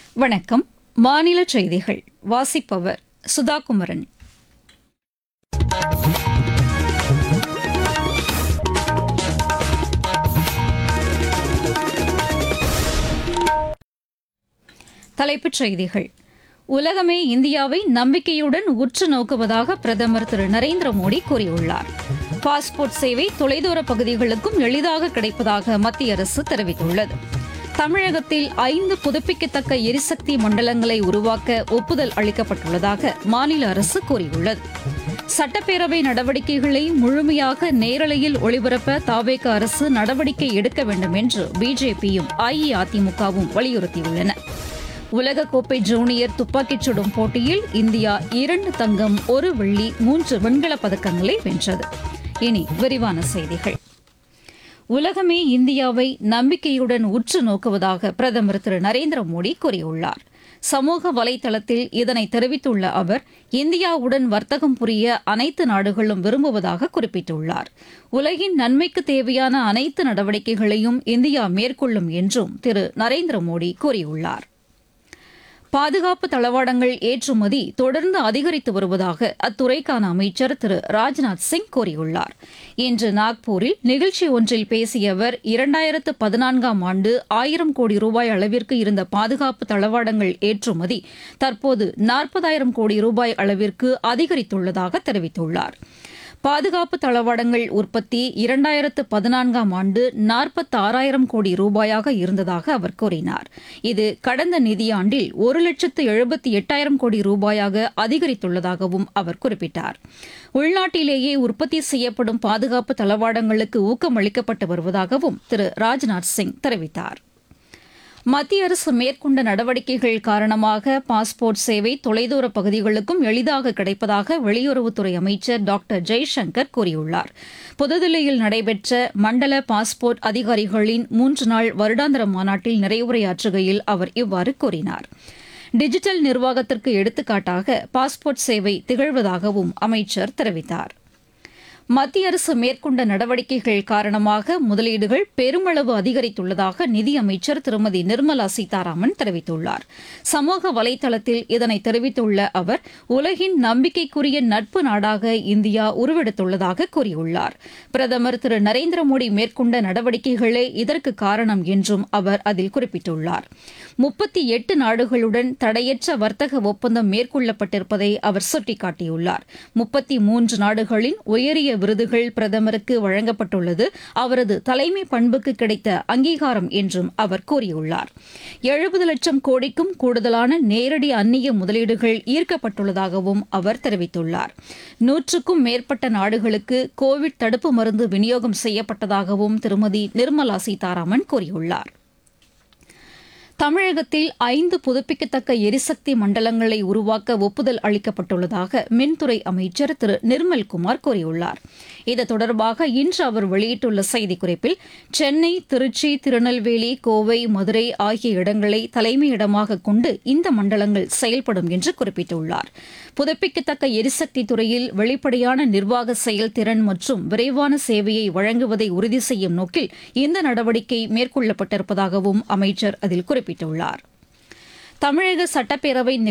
வணக்கம் மாநில செய்திகள் வாசிப்பவர் சுதாகுமரன் தலைப்புச் செய்திகள் உலகமே இந்தியாவை நம்பிக்கையுடன் உற்று நோக்குவதாக பிரதமர் திரு நரேந்திர மோடி கூறியுள்ளார் பாஸ்போர்ட் சேவை தொலைதூர பகுதிகளுக்கும் எளிதாக கிடைப்பதாக மத்திய அரசு தெரிவித்துள்ளது தமிழகத்தில் ஐந்து புதுப்பிக்கத்தக்க எரிசக்தி மண்டலங்களை உருவாக்க ஒப்புதல் அளிக்கப்பட்டுள்ளதாக மாநில அரசு கூறியுள்ளது சட்டப்பேரவை நடவடிக்கைகளை முழுமையாக நேரலையில் ஒளிபரப்ப தாவேக அரசு நடவடிக்கை எடுக்க வேண்டும் என்று பிஜேபியும் அஇஅதிமுகவும் வலியுறுத்தியுள்ளன உலகக்கோப்பை ஜூனியர் துப்பாக்கிச் சுடும் போட்டியில் இந்தியா இரண்டு தங்கம் ஒரு வெள்ளி மூன்று வெண்கலப் பதக்கங்களை வென்றது இனி விரிவான செய்திகள் உலகமே இந்தியாவை நம்பிக்கையுடன் உற்று நோக்குவதாக பிரதமர் திரு நரேந்திர மோடி கூறியுள்ளார் சமூக வலைதளத்தில் இதனை தெரிவித்துள்ள அவர் இந்தியாவுடன் வர்த்தகம் புரிய அனைத்து நாடுகளும் விரும்புவதாக குறிப்பிட்டுள்ளார் உலகின் நன்மைக்கு தேவையான அனைத்து நடவடிக்கைகளையும் இந்தியா மேற்கொள்ளும் என்றும் திரு நரேந்திர மோடி கூறியுள்ளார் பாதுகாப்பு தளவாடங்கள் ஏற்றுமதி தொடர்ந்து அதிகரித்து வருவதாக அத்துறைக்கான அமைச்சர் திரு ராஜ்நாத் சிங் கூறியுள்ளார் இன்று நாக்பூரில் நிகழ்ச்சி ஒன்றில் பேசிய அவர் இரண்டாயிரத்து பதினான்காம் ஆண்டு ஆயிரம் கோடி ரூபாய் அளவிற்கு இருந்த பாதுகாப்பு தளவாடங்கள் ஏற்றுமதி தற்போது நாற்பதாயிரம் கோடி ரூபாய் அளவிற்கு அதிகரித்துள்ளதாக தெரிவித்துள்ளார் பாதுகாப்பு தளவாடங்கள் உற்பத்தி இரண்டாயிரத்து பதினான்காம் ஆண்டு நாற்பத்தாறாயிரம் கோடி ரூபாயாக இருந்ததாக அவர் கூறினார் இது கடந்த நிதியாண்டில் ஒரு லட்சத்து எழுபத்தி எட்டாயிரம் கோடி ரூபாயாக அதிகரித்துள்ளதாகவும் அவர் குறிப்பிட்டார் உள்நாட்டிலேயே உற்பத்தி செய்யப்படும் பாதுகாப்பு தளவாடங்களுக்கு ஊக்கமளிக்கப்பட்டு வருவதாகவும் திரு ராஜ்நாத் சிங் தெரிவித்தார் மத்திய அரசு மேற்கொண்ட நடவடிக்கைகள் காரணமாக பாஸ்போர்ட் சேவை தொலைதூர பகுதிகளுக்கும் எளிதாக கிடைப்பதாக வெளியுறவுத்துறை அமைச்சர் டாக்டர் ஜெய்சங்கர் கூறியுள்ளார் புதுதில்லியில் நடைபெற்ற மண்டல பாஸ்போர்ட் அதிகாரிகளின் மூன்று நாள் வருடாந்திர மாநாட்டில் நிறைவுரையாற்றுகையில் அவர் இவ்வாறு கூறினார் டிஜிட்டல் நிர்வாகத்திற்கு எடுத்துக்காட்டாக பாஸ்போர்ட் சேவை திகழ்வதாகவும் அமைச்சர் தெரிவித்தார் மத்திய அரசு மேற்கொண்ட நடவடிக்கைகள் காரணமாக முதலீடுகள் பெருமளவு அதிகரித்துள்ளதாக நிதியமைச்சர் திருமதி நிர்மலா சீதாராமன் தெரிவித்துள்ளார் சமூக வலைதளத்தில் இதனை தெரிவித்துள்ள அவர் உலகின் நம்பிக்கைக்குரிய நட்பு நாடாக இந்தியா உருவெடுத்துள்ளதாக கூறியுள்ளார் பிரதமர் திரு நரேந்திர மோடி மேற்கொண்ட நடவடிக்கைகளே இதற்கு காரணம் என்றும் அவர் அதில் குறிப்பிட்டுள்ளார் முப்பத்தி எட்டு நாடுகளுடன் தடையற்ற வர்த்தக ஒப்பந்தம் மேற்கொள்ளப்பட்டிருப்பதை அவர் சுட்டிக்காட்டியுள்ளார் முப்பத்தி மூன்று நாடுகளின் உயரிய விருதுகள் பிரதமருக்கு வழங்கப்பட்டுள்ளது அவரது தலைமை பண்புக்கு கிடைத்த அங்கீகாரம் என்றும் அவர் கூறியுள்ளார் எழுபது லட்சம் கோடிக்கும் கூடுதலான நேரடி அந்நிய முதலீடுகள் ஈர்க்கப்பட்டுள்ளதாகவும் அவர் தெரிவித்துள்ளார் நூற்றுக்கும் மேற்பட்ட நாடுகளுக்கு கோவிட் தடுப்பு மருந்து விநியோகம் செய்யப்பட்டதாகவும் திருமதி நிர்மலா சீதாராமன் கூறியுள்ளார் தமிழகத்தில் ஐந்து புதுப்பிக்கத்தக்க எரிசக்தி மண்டலங்களை உருவாக்க ஒப்புதல் அளிக்கப்பட்டுள்ளதாக மின்துறை அமைச்சர் திரு நிர்மல்குமார் கூறியுள்ளார் இது தொடர்பாக இன்று அவர் வெளியிட்டுள்ள செய்திக்குறிப்பில் சென்னை திருச்சி திருநெல்வேலி கோவை மதுரை ஆகிய இடங்களை தலைமையிடமாக கொண்டு இந்த மண்டலங்கள் செயல்படும் என்று குறிப்பிட்டுள்ளார் புதுப்பிக்கத்தக்க எரிசக்தி துறையில் வெளிப்படையான நிர்வாக செயல்திறன் மற்றும் விரைவான சேவையை வழங்குவதை உறுதி செய்யும் நோக்கில் இந்த நடவடிக்கை மேற்கொள்ளப்பட்டிருப்பதாகவும் அமைச்சர் அதில் குறிப்பிட்டுள்ளார் தமிழக சட்டப்பேரவை